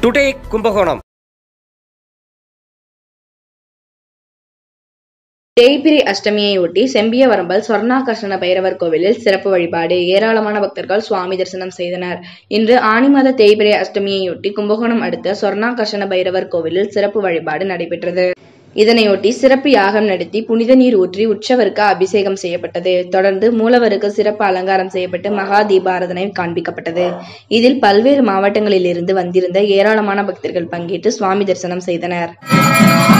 today Kumbakonam தேய்பிரை அஷ்டமியையொட்டி செம்பியவரம்பல் சொர்ணாகர்ஷண பைரவர் கோவிலில் சிறப்பு வழிபாடு ஏராளமான பக்தர்கள் சுவாமி தரிசனம் செய்தனர் இன்று ஆனி மாத தேய்பிரை அஷ்டமியையொட்டி கும்பகோணம் அடுத்த சொர்ணாகர்ஷண பைரவர் கோவிலில் சிறப்பு வழிபாடு நடைபெற்றது இதனையொட்டி சிறப்பு யாகம் நடத்தி புனித நீர் ஊற்றி உற்சவருக்கு அபிஷேகம் செய்யப்பட்டது தொடர்ந்து மூலவருக்கு சிறப்பு அலங்காரம் செய்யப்பட்டு மகா தீபாராதனை காண்பிக்கப்பட்டது இதில் பல்வேறு மாவட்டங்களிலிருந்து வந்திருந்த ஏராளமான பக்தர்கள் பங்கேற்று சுவாமி தரிசனம் செய்தனர்